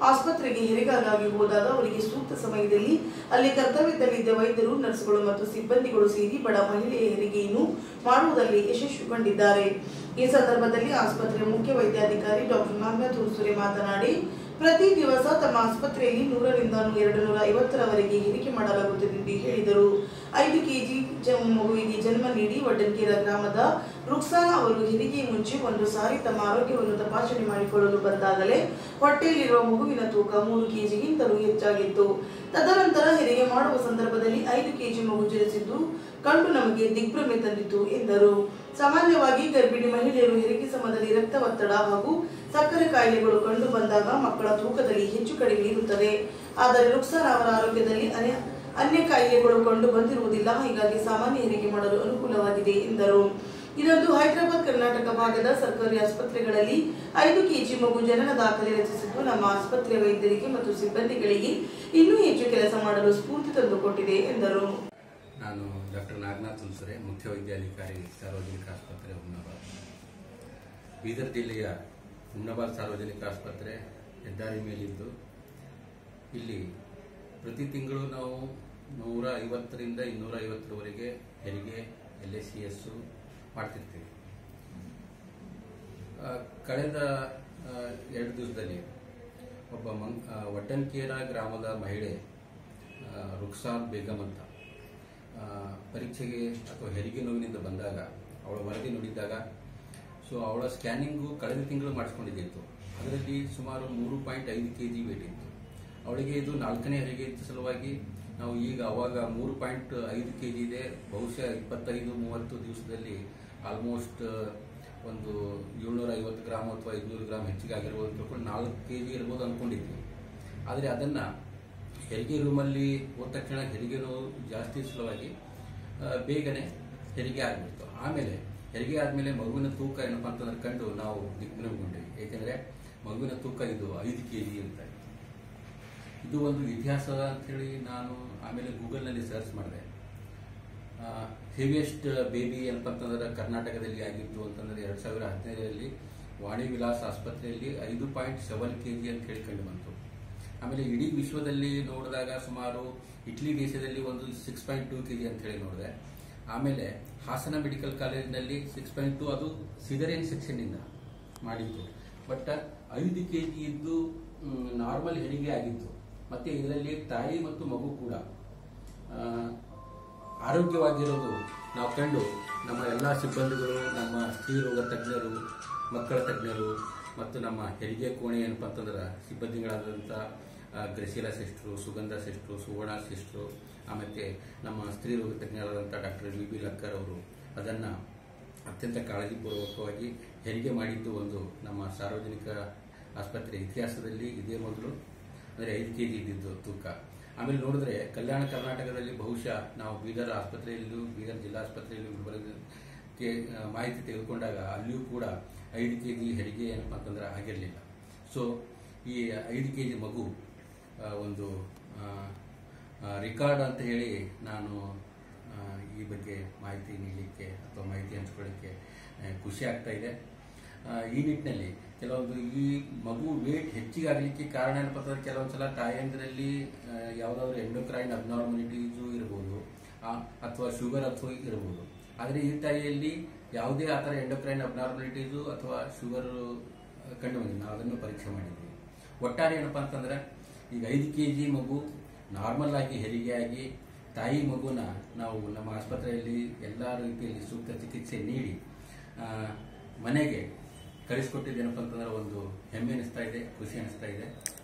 ಆಸ್ಪತ್ರೆಗೆ ಹೆರಿಗೆಗಾಗಿ ಹೋದಾಗ ಅವರಿಗೆ ಸೂಕ್ತ ಸಮಯದಲ್ಲಿ ಅಲ್ಲಿ ಕರ್ತವ್ಯದಲ್ಲಿದ್ದ ವೈದ್ಯರು ನರ್ಸ್ಗಳು ಮತ್ತು ಸಿಬ್ಬಂದಿಗಳು ಸೇರಿ ಬಡ ಮಹಿಳೆಯ ಹೆರಿಗೆಯನ್ನು ಮಾಡುವುದರಲ್ಲಿ ಯಶಸ್ವಿ ಕಂಡಿದ್ದಾರೆ ಈ ಸಂದರ್ಭದಲ್ಲಿ ಆಸ್ಪತ್ರೆ ಮುಖ್ಯ ವೈದ್ಯಾಧಿಕಾರಿ ಡಾಕ್ಟರ್ ನಾಗನಾಥ್ ಹುರ್ಸುರೆ ಮಾತನಾಡಿ ಪ್ರತಿ ದಿವಸ ತಮ್ಮ ಆಸ್ಪತ್ರೆಯಲ್ಲಿ ನೂರರಿಂದ ಎರಡು ನೂರ ಐವತ್ತರವರೆಗೆ ಹೆರಿಕೆ ಮಾಡಲಾಗುತ್ತದೆ ಎಂದು ಹೇಳಿದರು ಐದು ಕೆಜಿ ಜ- ಮಗುವಿಗೆ ಜನ್ಮ ನೀಡಿ ವಡ್ಡನ್ಕೇರ ಗ್ರಾಮದ ರುಕ್ಸಾನಾ ಅವರು ಹೆರಿಗೆ ಮುಂಚೆ ಒಂದು ಸಾರಿ ತಮ್ಮ ಆರೋಗ್ಯವನ್ನು ತಪಾಸಣೆ ಮಾಡಿಕೊಳ್ಳಲು ಬಂದಾಗಲೇ ಹೊಟ್ಟೆಯಲ್ಲಿರುವ ಮಗುವಿನ ತೂಕ ಮೂರು ಕೆಜಿಗಿಂತಲೂ ಹೆಚ್ಚಾಗಿತ್ತು ತದನಂತರ ಹೆರಿಗೆ ಮಾಡುವ ಸಂದರ್ಭದಲ್ಲಿ ಐದು ಕೆಜಿ ಮಗು ಜನಿಸಿದ್ದು ಕಂಡು ನಮಗೆ ದಿಗ್ಭ್ರಮೆ ತಂದಿತು ಎಂದರು ಸಾಮಾನ್ಯವಾಗಿ ಗರ್ಭಿಣಿ ಮಹಿಳೆಯರು ಹೆರಿಗೆ ಸಮಯದಲ್ಲಿ ರಕ್ತ ಒತ್ತಡ ಹಾಗೂ ಸಕ್ಕರೆ ಕಾಯಿಲೆಗಳು ಕಂಡು ಬಂದಾಗ ಮಕ್ಕಳ ತೂಕದಲ್ಲಿ ಹೆಚ್ಚು ಕಡಿಮೆ ಇರುತ್ತದೆ ಆದರೆ ರುಕ್ಸಾನ್ ಅವರ ಆರೋಗ್ಯದಲ್ಲಿ ಅನ್ಯ ಅನ್ಯ ಕಾಯಿಲೆಗಳು ಕಂಡು ಬಂದಿರುವುದಿಲ್ಲ ಹೀಗಾಗಿ ಸಾಮಾನ್ಯ ಹೆರಿಗೆ ಮಾಡಲು ಅನುಕೂಲವಾಗಿದೆ ಎಂದರು ಇದೊಂದು ಹೈದರಾಬಾದ್ ಕರ್ನಾಟಕ ಭಾಗದ ಸರ್ಕಾರಿ ಆಸ್ಪತ್ರೆಗಳಲ್ಲಿ ಐದು ಕೆಜಿ ಮಗು ಜನನ ದಾಖಲೆ ರಚಿಸಿದ್ದು ನಮ್ಮ ಆಸ್ಪತ್ರೆ ವೈದ್ಯರಿಗೆ ಮತ್ತು ಸಿಬ್ಬಂದಿಗಳಿಗೆ ಇನ್ನೂ ಹೆಚ್ಚು ಕೆಲಸ ಮಾಡಲು ಸ್ಫೂರ್ತಿ ತಂದುಕೊಟ್ಟಿದೆ ಎಂದರು ನಾನು ಡಾಕ್ಟರ್ ನಾಗನಾಥ್ ತುಲ್ಸರೆ ಮುಖ್ಯ ವೈದ್ಯಾಧಿಕಾರಿ ಸಾರ್ವಜನಿಕ ಆಸ್ಪತ್ರೆ ಹುಮ್ನಾಬಾದ್ ಬೀದರ್ ಜಿಲ್ಲೆಯ ಹುಮ್ನಾಬಾದ್ ಸಾರ್ವಜನಿಕ ಆಸ್ಪತ್ರೆ ಹೆದ್ದಾರಿ ಮೇಲಿದ್ದು ಇಲ್ಲಿ ಪ್ರತಿ ತಿಂಗಳು ನಾವು ನೂರ ಐವತ್ತರಿಂದ ಇನ್ನೂರ ಐವತ್ತರವರೆಗೆ ಹೆರಿಗೆ ಎಲ್ ಎಸ್ ಸಿ ಎಸ್ಸು ಮಾಡ್ತಿರ್ತೀವಿ ಆ, ಕಳೆದ ಆ, ಎರಡು ದಿವಸದಲ್ಲಿ ಒಬ್ಬ ಮಂಗ್ ಆ, ವಡ್ಡನ್ಕೇರ ಗ್ರಾಮದ ಮಹಿಳೆ ಆ, ರುಕ್ಸಾನ್ ಬೇಗಂ ಅಂತ ಆ, ಪರೀಕ್ಷೆಗೆ ಅಥವಾ ಹೆರಿಗೆ ನೋವಿನಿಂದ ಬಂದಾಗ ಅವಳ ವರದಿ ನೋಡಿದಾಗ ಸೊ ಅವಳ ಸ್ಕ್ಯಾನಿಂಗು ಕಳೆದ ತಿಂಗಳು ಮಾಡಿಸ್ಕೊಂಡಿದ್ದಿತ್ತು ಅದರಲ್ಲಿ ಸುಮಾರು ಮೂರು ಪಾಯಿಂಟ್ ಐದು ಕೆ ಜಿ ವೇಟ್ ಇತ್ತು ಅವಳಿಗೆ ಇದು ನಾಲ್ಕನೇ ಹೆರಿಗೆ ಇದ್ದ ಸಲುವಾಗಿ ನಾವು ಈಗ ಅವಾಗ ಮೂರು ಪಾಯಿಂಟ್ ಐದು ಕೆ ಜಿ ಇದೆ ಬಹುಶಃ ಇಪ್ಪತ್ತೈದು ಮೂವತ್ತು ದಿವಸದಲ್ಲಿ ಆಲ್ಮೋಸ್ಟ್ ಒಂದು ಏಳ್ನೂರ ಐವತ್ತು ಗ್ರಾಮ್ ಅಥವಾ ಐದುನೂರು ಗ್ರಾಮ್ ಹೆಚ್ಚಿಗೆ ಆಗಿರ್ಬೋದು ಅಂತ ತಿಳ್ಕೊಂಡು ನಾಲ್ಕು ಕೆ ಜಿ ಇರ್ಬೋದು ಅಂದ್ಕೊಂಡಿದ್ವಿ ಆದರೆ ಅದನ್ನು ಹೆರಿಗೆ ರೂಮಲ್ಲಿ ಹೋದ ತಕ್ಷಣ ಹೆರಿಗೆ ನೋವು ಜಾಸ್ತಿ ಸಲುವಾಗಿ ಆ, ಬೇಗನೆ ಹೆರಿಗೆ ಆಗಿಬಿಡ್ತು ಆಮೇಲೆ ಹೆರಿಗೆ ಆದಮೇಲೆ ಮಗುವಿನ ತೂಕ ಏನಪ್ಪ ಅಂತಂದ್ರೆ ಕಂಡು ನಾವು ದಿಗ್ಭ್ರಮೆಗೊಂಡ್ವಿ ಏಕೆಂದರೆ ಮಗುವಿನ ತೂಕ ಇದು ಐದು ಕೆ ಜಿ ಅಂತ ಇತ್ತು. ಇದು ಒಂದು ಇತಿಹಾಸ ಅಂತೇಳಿ ನಾನು ಆಮೇಲೆ ಗೂಗಲ್ನಲ್ಲಿ ಸರ್ಚ್ ಮಾಡಿದೆ ಹೆವಿಯೆಸ್ಟ್ ಬೇಬಿ ಏನಪ್ಪ ಅಂತಂದ್ರೆ ಕರ್ನಾಟಕದಲ್ಲಿ ಆಗಿತ್ತು ಅಂತಂದ್ರೆ ಎರಡು ಸಾವಿರ ಹದಿನೈದರಲ್ಲಿ ವಾಣಿ ವಿಲಾಸ್ ಆಸ್ಪತ್ರೆಯಲ್ಲಿ ಐದು ಪಾಯಿಂಟ್ ಸೆವೆನ್ ಕೆ ಜಿ ಅಂತ ಹೇಳಿ ಕಂಡು ಬಂತು ಆಮೇಲೆ ಇಡೀ ವಿಶ್ವದಲ್ಲಿ ನೋಡಿದಾಗ ಸುಮಾರು ಇಟ್ಲಿ ದೇಶದಲ್ಲಿ ಒಂದು six point two K G ಅಂತ ಹೇಳಿ ನೋಡಿದೆ ಆಮೇಲೆ ಹಾಸನ ಮೆಡಿಕಲ್ ಕಾಲೇಜಿನಲ್ಲಿ ಸಿಕ್ಸ್ ಪಾಯಿಂಟ್ ಟು ಅದು ಸಿದರಿಯನ್ ಸೆಕ್ಷನ್ನಿಂದ ಮಾಡಿತ್ತು ಬಟ್ ಐದು ಕೆ ಜಿ ಇದ್ದು ನಾರ್ಮಲ್ ಹೆರಿಗೆ ಆಗಿತ್ತು ಮತ್ತೆ ಇದರಲ್ಲಿ ತಾಯಿ ಮತ್ತು ಮಗು ಕೂಡ ಆ, ಆರೋಗ್ಯವಾಗಿರೋದು ನಾವು ಕಂಡು ನಮ್ಮ ಎಲ್ಲ ಸಿಬ್ಬಂದಿಗಳು ನಮ್ಮ ಸ್ತ್ರೀರೋಗ ತಜ್ಞರು ಮಕ್ಕಳ ತಜ್ಞರು ಮತ್ತು ನಮ್ಮ ಹೆರಿಗೆ ಕೋಣೆ ಏನಪ್ಪ ಅಂತಂದ್ರೆ ಸಿಬ್ಬಂದಿಗಳಾದಂಥ ಆ, Gracilla sister Sugandha sister Suvarna sister ಆಮೇಲೆ ನಮ್ಮ ಸ್ತ್ರೀರೋಗ ತಜ್ಞರಾದಂಥ ಡಾಕ್ಟರ್ ವಿ ಬಿ ಲಕ್ಕರ್ ಅವರು ಅದನ್ನು ಅತ್ಯಂತ ಕಾಳಜಿಪೂರ್ವಕವಾಗಿ ಹೆರಿಗೆ ಮಾಡಿದ್ದು ಒಂದು ನಮ್ಮ ಸಾರ್ವಜನಿಕ ಆಸ್ಪತ್ರೆ ಇತಿಹಾಸದಲ್ಲಿ ಇದೇ ಮೊದಲು ಅಂದರೆ ಐದು ಕೆ ಜಿ ಇದ್ದಿದ್ದು ತೂಕ ಆಮೇಲೆ ನೋಡಿದ್ರೆ ಕಲ್ಯಾಣ ಕರ್ನಾಟಕದಲ್ಲಿ ಬಹುಶಃ ನಾವು ಬೀದರ್ ಆಸ್ಪತ್ರೆಯಲ್ಲೂ ಬೀದರ್ ಜಿಲ್ಲಾ ಆಸ್ಪತ್ರೆಯಲ್ಲೂ ಗುಲ್ಬರ್ಗಕ್ಕೆ ಆ, ಮಾಹಿತಿ ತೆಗೆದುಕೊಂಡಾಗ ಅಲ್ಲಿಯೂ ಕೂಡ ಐದು ಕೆ ಜಿ ಹೆರಿಗೆ ಏನಪ್ಪ ಅಂತಂದ್ರೆ ಆಗಿರಲಿಲ್ಲ ಸೊ ಈ ಐದು ಕೆ ಜಿ ಮಗು ಆ, ಒಂದು ರಿಕಾರ್ಡ್ ಅಂತ ಹೇಳಿ ನಾನು ಆ, ಈ ಬಗ್ಗೆ ಮಾಹಿತಿ ನೀಡಲಿಕ್ಕೆ ಅಥವಾ ಮಾಹಿತಿ ಹಂಚ್ಕೊಳ್ಳಿಕ್ಕೆ ಆ, ಖುಷಿ ಆಗ್ತಾ ಇದೆ ಆ, ಈ ನಿಟ್ಟಿನಲ್ಲಿ ಕೆಲವೊಂದು ಈ ಮಗು ವೇಟ್ ಹೆಚ್ಚಿಗೆ ಆಗಲಿಕ್ಕೆ ಕಾರಣ ಏನಪ್ಪ ಅಂತಂದ್ರೆ ಕೆಲವೊಂದು ಸಲ ತಾಯಂದಿರಲ್ಲಿ ಆ, ಯಾವುದಾದ್ರು ಎಂಡೋಕ್ರೈನ್ ಅಬ್ನಾರ್ಮಲಿಟೀಸು ಇರ್ಬೋದು ಆ, ಅಥವಾ ಶುಗರ್ ಅಥವಾ ಇರ್ಬೋದು ಆದರೆ ಈ ತಾಯಿಯಲ್ಲಿ ಯಾವುದೇ ಆ ಥರ ಎಂಡೋಕ್ರೈನ್ ಅಬ್ನಾರ್ಮಲಿಟೀಸು ಅಥವಾ ಶುಗರ್ ಕಂಡು ಬಂದಿಲ್ಲ ನಾವು ಅದನ್ನು ಪರೀಕ್ಷೆ ಮಾಡಿದ್ವಿ ಒಟ್ಟಾರೆ ಏನಪ್ಪ ಅಂತಂದ್ರೆ ಈಗ ಐದು ಕೆ ಜಿ ಮಗು ನಾರ್ಮಲ್ ಆಗಿ ಹೆರಿಗೆ ಆಗಿ ತಾಯಿ ಮಗುನ ನಾವು ನಮ್ಮ ಆಸ್ಪತ್ರೆಯಲ್ಲಿ ಎಲ್ಲ ರೀತಿಯಲ್ಲಿ ಸೂಕ್ತ ಚಿಕಿತ್ಸೆ ನೀಡಿ ಆ, ಮನೆಗೆ ಕಳಿಸ್ಕೊಟ್ಟಿದ್ದೇನಪ್ಪ ಅಂತಂದ್ರೆ ಒಂದು ಹೆಮ್ಮೆ ಅನಿಸ್ತಾ ಇದೆ ಖುಷಿ ಅನಿಸ್ತಾ ಇದೆ